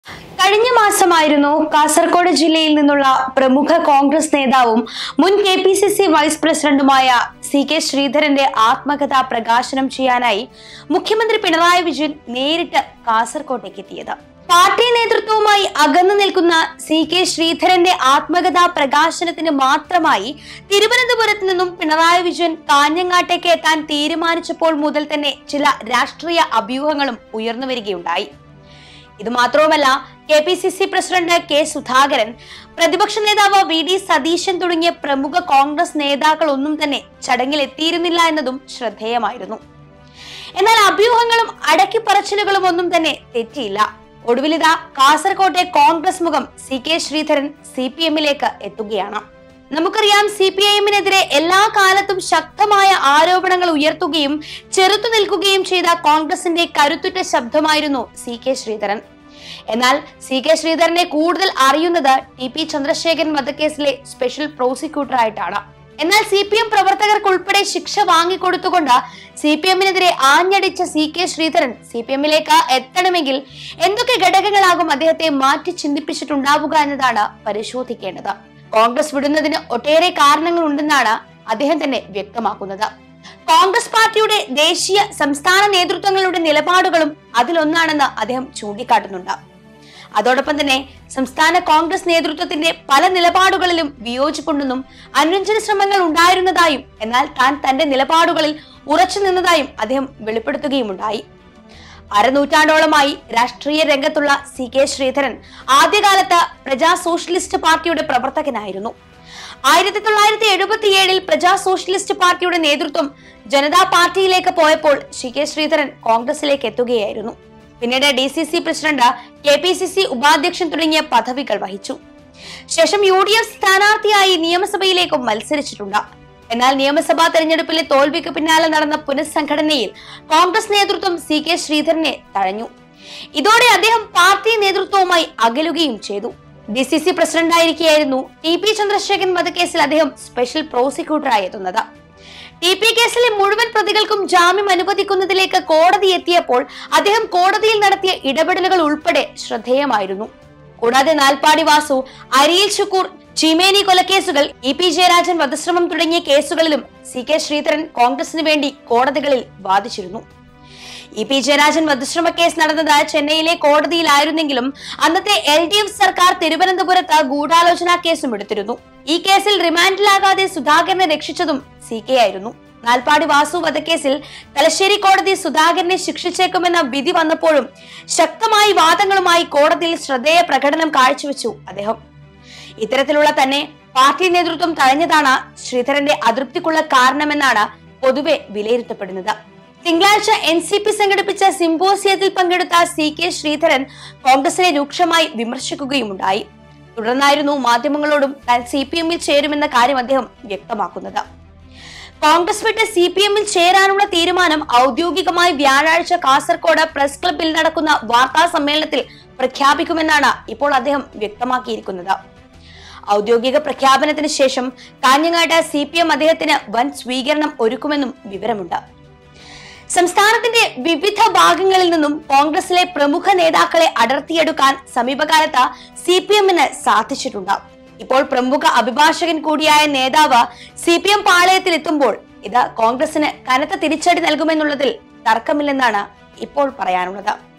കഴിഞ്ഞ മാസമായിരുന്നു കാസർഗോഡ് ജില്ലയിൽ നിന്നുള്ള പ്രമുഖ കോൺഗ്രസ് നേതാവും മുൻ K P C C vice പ്രസിഡന്റുമായ സി കെ ശ്രീധരന്റെ ആത്മകഥ പ്രകാശനം ചെയ്യാനായി മുഖ്യമന്ത്രി പിണറായി വിജയൻ നേരിട്ട് കാസർകോട്ടേക്ക് എത്തിയത് പാർട്ടി നേതൃത്വവുമായി അകന്നു നിൽക്കുന്ന സി കെ ശ്രീധരന്റെ ആത്മകഥാ പ്രകാശനത്തിന് മാത്രമായി തിരുവനന്തപുരത്ത് നിന്നും പിണറായി വിജയൻ കാഞ്ഞങ്ങാട്ടേക്ക് എത്താൻ തീരുമാനിച്ചപ്പോൾ മുതൽ തന്നെ ചില രാഷ്ട്രീയ അഭ്യൂഹങ്ങളും ഉയർന്നു വരികയുണ്ടായി ഇത് മാത്രവുമല്ല K P C C president K Sudhakaran പ്രതിപക്ഷ നേതാവ് വി ഡി സതീശൻ തുടങ്ങിയ പ്രമുഖ കോൺഗ്രസ് നേതാക്കൾ ഒന്നും തന്നെ ചടങ്ങിൽ എത്തിയിരുന്നില്ല എന്നതും ശ്രദ്ധേയമായിരുന്നു എന്നാൽ അഭ്യൂഹങ്ങളും അടക്കിപ്പറച്ചിലുകളും ഒന്നും തന്നെ തെറ്റിയില്ല ഒടുവിലിതാ കാസർകോട്ടെ കോൺഗ്രസ് മുഖം C K Sreedharan C P എമ്മിലേക്ക് എത്തുകയാണ് നമുക്കറിയാം സി പി ഐ എമ്മിനെതിരെ എല്ലാ കാലത്തും ശക്തമായ ആരോപണങ്ങൾ ഉയർത്തുകയും ചെറുത്തു നിൽക്കുകയും ചെയ്ത കോൺഗ്രസിന്റെ കരുത്തുറ്റ ശബ്ദമായിരുന്നു സി കെ ശ്രീധരൻ എന്നാൽ സി കെ ശ്രീധരനെ കൂടുതൽ അറിയുന്നത് ടി പി ചന്ദ്രശേഖരൻ വധക്കേസിലെ സ്പെഷ്യൽ പ്രോസിക്യൂട്ടർ ആയിട്ടാണ് എന്നാൽ സി പി എം പ്രവർത്തകർക്കുൾപ്പെടെ ശിക്ഷ വാങ്ങിക്കൊടുത്തുകൊണ്ട് സി പി എമ്മിനെതിരെ ആഞ്ഞടിച്ച C K Sreedharan C P എമ്മിലേക്ക് എത്തണമെങ്കിൽ എന്തൊക്കെ ഘടകങ്ങളാകും അദ്ദേഹത്തെ മാറ്റി ചിന്തിപ്പിച്ചിട്ടുണ്ടാവുക എന്നതാണ് പരിശോധിക്കേണ്ടത് കോൺഗ്രസ് വിടുന്നതിന് ഒട്ടേറെ കാരണങ്ങൾ ഉണ്ടെന്നാണ് അദ്ദേഹം തന്നെ വ്യക്തമാക്കുന്നത് കോൺഗ്രസ് പാർട്ടിയുടെ ദേശീയ സംസ്ഥാന നേതൃത്വങ്ങളുടെ നിലപാടുകളും അതിലൊന്നാണെന്ന് അദ്ദേഹം ചൂണ്ടിക്കാട്ടുന്നുണ്ട് അതോടൊപ്പം തന്നെ സംസ്ഥാന കോൺഗ്രസ് നേതൃത്വത്തിന്റെ പല നിലപാടുകളിലും വിയോജിപ്പുണ്ടെന്നും അനുരഞ്ജന ശ്രമങ്ങൾ ഉണ്ടായിരുന്നതായും എന്നാൽ താൻ തന്റെ നിലപാടുകളിൽ ഉറച്ചു നിന്നതായും അദ്ദേഹം വെളിപ്പെടുത്തുകയുമുണ്ടായി അരനൂറ്റാണ്ടോളമായി രാഷ്ട്രീയ രംഗത്തുള്ള സി കെ ശ്രീധരൻ ആദ്യകാലത്ത് പ്രജാ സോഷ്യലിസ്റ്റ് പാർട്ടിയുടെ പ്രവർത്തകനായിരുന്നു ആയിരത്തി തൊള്ളായിരത്തി എഴുപത്തിയേഴിൽ പ്രജാ സോഷ്യലിസ്റ്റ് പാർട്ടിയുടെ നേതൃത്വം ജനതാ പാർട്ടിയിലേക്ക് പോയപ്പോൾ സി കെ ശ്രീധരൻ കോൺഗ്രസിലേക്ക് എത്തുകയായിരുന്നു പിന്നീട് D C C president K P C C ഉപാധ്യക്ഷൻ തുടങ്ങിയ പദവികൾ വഹിച്ചു ശേഷം യു ഡി എഫ് സ്ഥാനാർത്ഥിയായി നിയമസഭയിലേക്കും മത്സരിച്ചിട്ടുണ്ട് എന്നാൽ നിയമസഭാ തെരഞ്ഞെടുപ്പിലെ തോൽവിക്ക് പിന്നാലെ നടന്ന പുനഃസംഘടനയിൽ കോൺഗ്രസ് നേതൃത്വം സി കെ ശ്രീധരനെ തഴഞ്ഞു ഇതോടെ അദ്ദേഹം പാർട്ടി നേതൃത്വവുമായി അകലുകയും ചെയ്തു ഡി സി സി പ്രസിഡന്റായിരിക്കെയായിരുന്നു ടി പി ചന്ദ്രശേഖരൻ വധക്കേസിൽ അദ്ദേഹം സ്പെഷ്യൽ പ്രോസിക്യൂട്ടറായി എത്തുന്നത് ടി പി കേസിലെ മുഴുവൻ പ്രതികൾക്കും ജാമ്യം അനുവദിക്കുന്നതിലേക്ക് കോടതി എത്തിയപ്പോൾ അദ്ദേഹം കോടതിയിൽ നടത്തിയ ഇടപെടലുകൾ ഉൾപ്പെടെ ശ്രദ്ധേയമായിരുന്നു കൂടാതെ നാൽപ്പാടി വാസു അരിയിൽ ശുക്കൂർ ചീമേനി കൊലക്കേസുകൾ ഇ പി ജയരാജൻ വധശ്രമം തുടങ്ങിയ കേസുകളിലും സി കെ ശ്രീധരൻ കോൺഗ്രസിന് വേണ്ടി കോടതികളിൽ വാദിച്ചിരുന്നു ഇ പി ജയരാജൻ വധശ്രമ കേസ് നടന്നത് ചെന്നൈയിലെ കോടതിയിലായിരുന്നെങ്കിലും അന്നത്തെ എൽ ഡി എഫ് സർക്കാർ തിരുവനന്തപുരത്ത് ഗൂഢാലോചന കേസും എടുത്തിരുന്നു ഈ കേസിൽ റിമാൻഡിലാകാതെ സുധാകരനെ രക്ഷിച്ചതും സി കെ ആയിരുന്നു നാൽപ്പാടി വാസു വധക്കേസിൽ തലശ്ശേരി കോടതി സുധാകരനെ ശിക്ഷിച്ചേക്കുമെന്ന വിധി വന്നപ്പോഴും ശക്തമായി വാദങ്ങളുമായി കോടതിയിൽ ശ്രദ്ധേയ പ്രകടനം കാഴ്ചവെച്ചു അദ്ദേഹം ഇത്തരത്തിലുള്ള തന്നെ പാർട്ടി നേതൃത്വം തഴഞ്ഞതാണ് ശ്രീധരന്റെ അതൃപ്തിക്കുള്ള കാരണമെന്നാണ് പൊതുവെ വിലയിരുത്തപ്പെടുന്നത് തിങ്കളാഴ്ച എൻ സി പി സംഘടിപ്പിച്ച സിംബോസിയത്തിൽ പങ്കെടുത്ത സി കെ ശ്രീധരൻ കോൺഗ്രസിനെ രൂക്ഷമായി വിമർശിക്കുകയുമുണ്ടായി തുടർന്നായിരുന്നു മാധ്യമങ്ങളോടും താൻ സി പി എമ്മിൽ ചേരുമെന്ന കാര്യം അദ്ദേഹം വ്യക്തമാക്കുന്നത് കോൺഗ്രസ് വിട്ട് സി പി എമ്മിൽ ചേരാനുള്ള തീരുമാനം ഔദ്യോഗികമായി വ്യാഴാഴ്ച കാസർകോട് പ്രസ് ക്ലബിൽ നടക്കുന്ന വാർത്താ സമ്മേളനത്തിൽ പ്രഖ്യാപിക്കുമെന്നാണ് ഇപ്പോൾ അദ്ദേഹം വ്യക്തമാക്കിയിരിക്കുന്നത് ഔദ്യോഗിക പ്രഖ്യാപനത്തിന് ശേഷം കാഞ്ഞങ്ങാട് സി പി എം അദ്ദേഹത്തിന് വൻ സ്വീകരണം ഒരുക്കുമെന്നും വിവരമുണ്ട് സംസ്ഥാനത്തിന്റെ വിവിധ ഭാഗങ്ങളിൽ നിന്നും കോൺഗ്രസിലെ പ്രമുഖ നേതാക്കളെ അടർത്തിയെടുക്കാൻ സമീപകാലത്ത് സി പി എമ്മിന് സാധിച്ചിട്ടുണ്ട് ഇപ്പോൾ പ്രമുഖ അഭിഭാഷകൻ കൂടിയായ നേതാവ് സി പി എം പാളയത്തിൽ എത്തുമ്പോൾ ഇത് കോൺഗ്രസിന് കനത്ത തിരിച്ചടി നൽകുമെന്നുള്ളതിൽ തർക്കമില്ലെന്നാണ് ഇപ്പോൾ പറയാനുള്ളത്